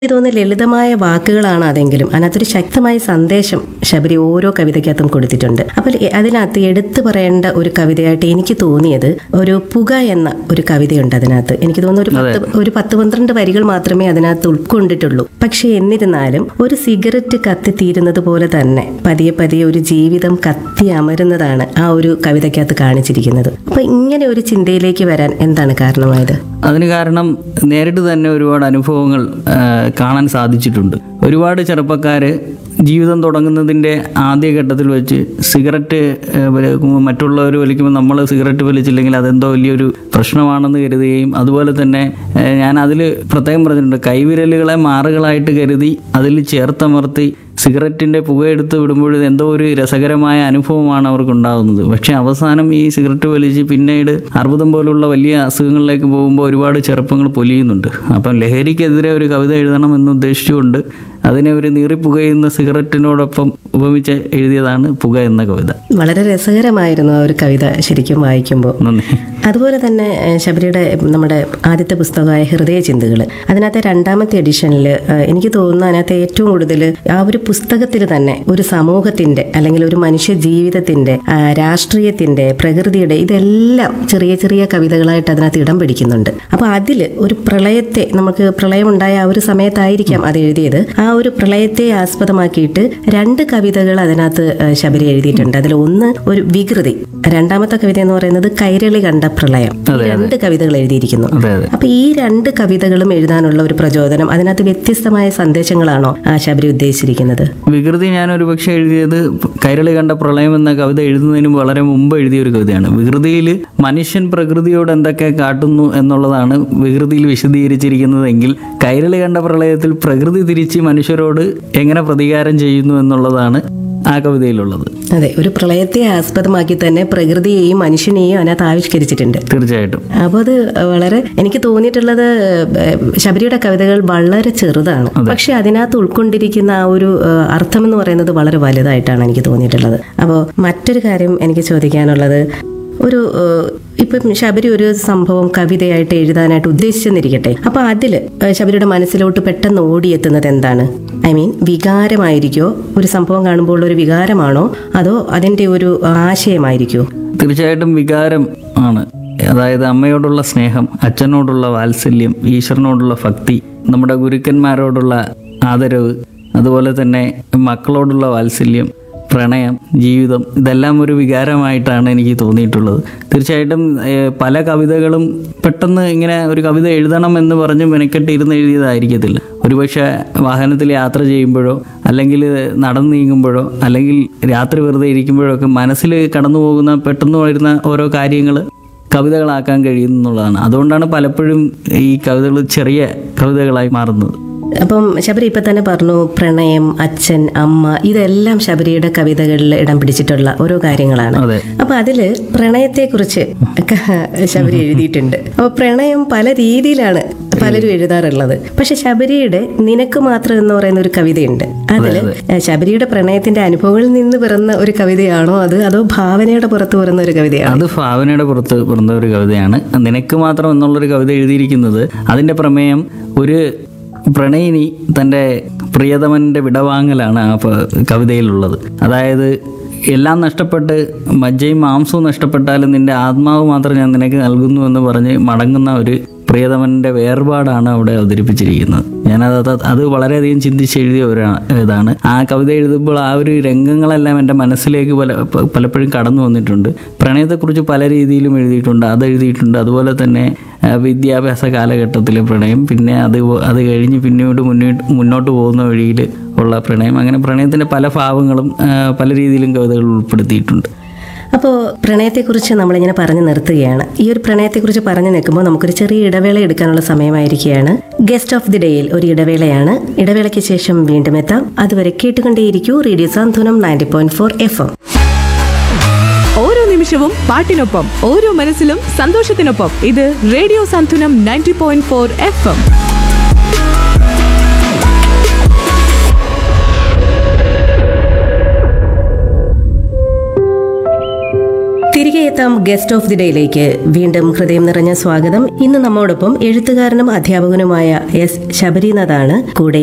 തോന്നുന്ന ലളിതമായ വാക്കുകളാണ് അതെങ്കിലും അതിനകത്തൊരു ശക്തമായ സന്ദേശം ശബരി ഓരോ കവിതയ്ക്കകത്തും കൊടുത്തിട്ടുണ്ട് അപ്പോൾ എ- അതിനകത്ത് എടുത്തു പറയേണ്ട ഒരു കവിതയായിട്ട് എനിക്ക് തോന്നിയത് ഒരു പുക എന്ന ഒരു കവിതയുണ്ട് അതിനകത്ത് എനിക്ക് തോന്നുന്നു ഒരു പത്ത് ഒരു പത്ത് പന്ത്രണ്ട് വരികൾ മാത്രമേ അതിനകത്ത് ഉൾക്കൊണ്ടിട്ടുള്ളൂ പക്ഷേ എന്നിരുന്നാലും ഒരു സിഗരറ്റ് കത്തിത്തീരുന്നത് പോലെ തന്നെ പതിയെ പതിയെ ഒരു ജീവിതം കത്തി അമരുന്നതാണ് ആ ഒരു കവിതയ്ക്കകത്ത് കാണിച്ചിരിക്കുന്നത് അപ്പൊ ഇങ്ങനെ ഒരു ചിന്തയിലേക്ക് വരാൻ എന്താണ് കാരണമായത് അതിന് കാരണം നേരിട്ട് തന്നെ ഒരുപാട് അനുഭവങ്ങൾ ആ, കാണാൻ സാധിച്ചിട്ടുണ്ട് ഒരുപാട് ചെറുപ്പക്കാർ ജീവിതം തുടങ്ങുന്നതിൻ്റെ ആദ്യഘട്ടത്തിൽ വെച്ച് സിഗരറ്റ് ആ, വലിക്കുമ്പോൾ മറ്റുള്ളവർ വലിക്കുമ്പോൾ നമ്മൾ സിഗരറ്റ് വലിച്ചില്ലെങ്കിൽ അതെന്തോ വലിയൊരു പ്രശ്നമാണെന്ന് കരുതുകയും അതുപോലെ തന്നെ ആ, ഞാൻ അതിൽ പ്രത്യേകം പറഞ്ഞിട്ടുണ്ട് കൈവിരലുകളെ മാറുകളായിട്ട് കരുതി അതിൽ ചേർത്തമർത്തി സിഗരറ്റിൻ്റെ പുകയെടുത്ത് വിടുമ്പോൾ എന്തോ ഒരു രസകരമായ അനുഭവമാണ് അവർക്ക് ഉണ്ടാകുന്നത് പക്ഷേ അവസാനം ഈ സിഗരറ്റ് വലിച്ച് പിന്നീട് അർബുദം പോലുള്ള വലിയ അസുഖങ്ങളിലേക്ക് പോകുമ്പോൾ ഒരുപാട് ചെറുപ്പങ്ങൾ പൊലിയുന്നുണ്ട് അപ്പം ലഹരിക്കെതിരെ ഒരു കവിത എഴുതണം എന്ന് ഉദ്ദേശിച്ചുകൊണ്ട് അതിനെ ഒരു നീറിപ്പുകയുന്ന സിഗരറ്റിനോടൊപ്പം ഉപമിച്ച് എഴുതിയതാണ് പുക എന്ന കവിത വളരെ രസകരമായിരുന്നു ആ ഒരു കവിത ശരിക്കും വായിക്കുമ്പോൾ നന്ദി അതുപോലെ തന്നെ ഏഹ്, ശബരിയുടെ നമ്മുടെ ആദ്യത്തെ പുസ്തകമായ ഹൃദയ ചിന്തകൾ അതിനകത്തെ രണ്ടാമത്തെ എഡിഷനിൽ എനിക്ക് തോന്നുന്നു അതിനകത്ത് ഏറ്റവും കൂടുതൽ ആ ഒരു പുസ്തകത്തിൽ തന്നെ ഒരു സമൂഹത്തിന്റെ അല്ലെങ്കിൽ ഒരു മനുഷ്യ ജീവിതത്തിന്റെ ആ, രാഷ്ട്രീയത്തിന്റെ പ്രകൃതിയുടെ ഇതെല്ലാം ചെറിയ ചെറിയ കവിതകളായിട്ട് അതിനകത്ത് ഇടം പിടിക്കുന്നുണ്ട് അപ്പൊ അതിൽ ഒരു പ്രളയത്തെ നമുക്ക് പ്രളയം ഉണ്ടായ ആ ഒരു സമയത്തായിരിക്കാം അത് എഴുതിയത് ആ ഒരു പ്രളയത്തെ ആസ്പദമാക്കിയിട്ട് രണ്ട് കവിതകൾ അതിനകത്ത് ഏഹ്, ശബരി എഴുതിയിട്ടുണ്ട് അതിൽ ഒന്ന് ഒരു വികൃതി രണ്ടാമത്തെ കവിത എന്ന് പറയുന്നത് കൈരളി കണ്ട പ്രളയം ഈ രണ്ട് കവിതകൾ എഴുതിയിരിക്കുന്നു അതെ അതെ അപ്പൊ ഈ രണ്ട് കവിതകളും എഴുതാനുള്ള ഒരു പ്രചോദനം അതിനകത്ത് വ്യത്യസ്തമായ സന്ദേശങ്ങളാണോ ആ ശബരി ഉദ്ദേശിച്ചിരിക്കുന്നത് വികൃതി ഞാൻ ഒരു പക്ഷേ എഴുതിയത് കൈരളി കണ്ട പ്രളയം എന്ന കവിത എഴുതുന്നതിന് വളരെ മുമ്പ് എഴുതിയ ഒരു കവിതയാണ് വികൃതിയിൽ മനുഷ്യൻ പ്രകൃതിയോട് എന്തൊക്കെ കാട്ടുന്നു എന്നുള്ളതാണ് വികൃതിയിൽ വിശദീകരിച്ചിരിക്കുന്നതെങ്കിൽ കൈരളി കണ്ട പ്രളയത്തിൽ പ്രകൃതി തിരിച്ച് മനുഷ്യരോട് എങ്ങനെ പ്രതികാരം ചെയ്യുന്നു എന്നുള്ളതാണ് ആ കവിതയിലുള്ളത് അതെ ഒരു പ്രളയത്തെ ആസ്പദമാക്കി തന്നെ പ്രകൃതിയെയും മനുഷ്യനെയും അതിനകത്ത് ആവിഷ്കരിച്ചിട്ടുണ്ട് തീർച്ചയായിട്ടും അപ്പോൾ അത് വളരെ എനിക്ക് തോന്നിയിട്ടുള്ളത് ഏഹ്, ശബരിയുടെ കവിതകൾ വളരെ ചെറുതാണ് പക്ഷെ അതിനകത്ത് ഉൾക്കൊണ്ടിരിക്കുന്ന ആ ഒരു ഏഹ്, അർത്ഥം എന്ന് പറയുന്നത് വളരെ വലുതായിട്ടാണ് എനിക്ക് തോന്നിയിട്ടുള്ളത് അപ്പോൾ മറ്റൊരു കാര്യം എനിക്ക് ചോദിക്കാനുള്ളത് ഒരു ഏഹ്, ഇപ്പം ശബരി ഒരു സംഭവം കവിതയായിട്ട് എഴുതാനായിട്ട് ഉദ്ദേശിച്ചെന്നിരിക്കട്ടെ അപ്പൊ അതിൽ ശബരിയുടെ മനസ്സിലോട്ട് പെട്ടെന്ന് ഓടിയെത്തുന്നത് എന്താണ് ഐ മീൻ വികാരമായിരിക്കോ ഒരു സംഭവം കാണുമ്പോൾ ഉള്ള ഒരു വികാരമാണോ അതോ അതിന്റെ ഒരു ആശയമായിരിക്കോ തീർച്ചയായിട്ടും വികാരം ആണ് അതായത് അമ്മയോടുള്ള സ്നേഹം അച്ഛനോടുള്ള വാത്സല്യം ഈശ്വരനോടുള്ള ഭക്തി നമ്മുടെ ഗുരുക്കന്മാരോടുള്ള ആദരവ് അതുപോലെ തന്നെ മക്കളോടുള്ള വാത്സല്യം പ്രണയം ജീവിതം ഇതെല്ലാം ഒരു വികാരമായിട്ടാണ് എനിക്ക് തോന്നിയിട്ടുള്ളത് തീർച്ചയായിട്ടും ഏഹ്, പല കവിതകളും പെട്ടെന്ന് ഇങ്ങനെ ഒരു കവിത എഴുതണം എന്ന് പറഞ്ഞ് മെനക്കെട്ട് ഇരുന്ന് എഴുതിയതായിരിക്കത്തില്ല ഒരുപക്ഷെ വാഹനത്തിൽ യാത്ര ചെയ്യുമ്പോഴോ അല്ലെങ്കിൽ നടന്നു നീങ്ങുമ്പോഴോ അല്ലെങ്കിൽ രാത്രി വെറുതെ ഇരിക്കുമ്പോഴോ ഒക്കെ മനസ്സിൽ കടന്നു പോകുന്ന പെട്ടെന്ന് വരുന്ന ഓരോ കാര്യങ്ങൾ കവിതകളാക്കാൻ കഴിയുന്നു എന്നുള്ളതാണ് അതുകൊണ്ടാണ് പലപ്പോഴും ഈ കവിതകൾ ചെറിയ കവിതകളായി മാറുന്നത് അപ്പം ശബരി ഇപ്പൊ തന്നെ പറഞ്ഞു പ്രണയം അച്ഛൻ അമ്മ ഇതെല്ലാം ശബരിയുടെ കവിതകളിൽ ഇടം പിടിച്ചിട്ടുള്ള ഓരോ കാര്യങ്ങളാണ് അതെ അപ്പൊ അതില് പ്രണയത്തെക്കുറിച്ച് ഒക്കെ ശബരി എഴുതിയിട്ടുണ്ട് അപ്പൊ പ്രണയം പല രീതിയിലാണ് പലരും എഴുതാറുള്ളത് പക്ഷെ ശബരിയുടെ നിനക്ക് മാത്രം എന്ന് പറയുന്ന ഒരു കവിതയുണ്ട് അതില് ശബരിയുടെ പ്രണയത്തിന്റെ അനുഭവങ്ങളിൽ നിന്ന് പിറന്ന ഒരു കവിതയാണോ അത് അതോ ഭാവനയുടെ പുറത്ത് പിറന്ന ഒരു കവിതയാണോ അത് ഭാവനയുടെ പുറത്ത് പിറന്ന ഒരു കവിതയാണ് നിനക്ക് മാത്രം എന്നുള്ളൊരു കവിത എഴുതിയിരിക്കുന്നത് അതിൻ്റെ പ്രമേയം ഒരു പ്രണയിനി തൻ്റെ പ്രിയതമൻ്റെ വിടവാങ്ങലാണ് ആ പ- കവിതയിലുള്ളത് അതായത് എല്ലാം നഷ്ടപ്പെട്ട് മജ്ജയും മാംസവും നഷ്ടപ്പെട്ടാലും നിന്റെ ആത്മാവ് മാത്രം ഞാൻ നിനക്ക് നൽകുന്നു എന്ന് പറഞ്ഞ് മടങ്ങുന്ന ഒരു പ്രിയതമൻ്റെ വേർപാടാണ് അവിടെ അവതരിപ്പിച്ചിരിക്കുന്നത് ഞാനത് അത് അത് വളരെയധികം ചിന്തിച്ച് എഴുതിയ ഒരു ഇതാണ് ആ കവിത എഴുതുമ്പോൾ ആ ഒരു രംഗങ്ങളെല്ലാം എൻ്റെ മനസ്സിലേക്ക് പല പ- പലപ്പോഴും കടന്നു വന്നിട്ടുണ്ട് പ്രണയത്തെക്കുറിച്ച് പല രീതിയിലും എഴുതിയിട്ടുണ്ട് അത് എഴുതിയിട്ടുണ്ട് അതുപോലെ തന്നെ ആ, വിദ്യാഭ്യാസ കാലഘട്ടത്തിലെ പ്രണയം പിന്നെ അത് പോ- അത് കഴിഞ്ഞ് പിന്നീട് മുന്നോട്ട് മുന്നോട്ട് പോകുന്ന വഴിയിൽ ഉള്ള പ്രണയം അങ്ങനെ പ്രണയത്തിൻ്റെ പല ഭാവങ്ങളും ആ, പല രീതിയിലും കവിതകൾ ഉൾപ്പെടുത്തിയിട്ടുണ്ട് അപ്പോൾ പ്രണയത്തെക്കുറിച്ച് നമ്മളിങ്ങനെ പറഞ്ഞു നിർത്തുകയാണ് ഈ ഒരു പ്രണയത്തെക്കുറിച്ച് പറഞ്ഞു നിൽക്കുമ്പോൾ നമുക്കൊരു ചെറിയ ഇടവേള എടുക്കാനുള്ള സമയമായിരിക്കുകയാണ് ഗസ്റ്റ് ഓഫ് ദി ഡേയിൽ ഒരു ഇടവേളയാണ് ഇടവേളയ്ക്ക് ശേഷം വീണ്ടും എത്താം അതുവരെ കേട്ടുകൊണ്ടേയിരിക്കൂ radio Santhwanam ninety point four F M ഓരോ നിമിഷവും പാട്ടിനൊപ്പം ഓരോ മനസ്സിലും സന്തോഷത്തിനൊപ്പം ഇത് radio Santhwanam ninety point four F M തിരികെ എത്താം ഗസ്റ്റ് ഓഫ് ദി ഡേയിലേക്ക് വീണ്ടും ഹൃദയം നിറഞ്ഞ സ്വാഗതം ഇന്ന് നമ്മോടൊപ്പം എഴുത്തുകാരനും അധ്യാപകനുമായ എസ് ശബരിനാഥാണ് കൂടെ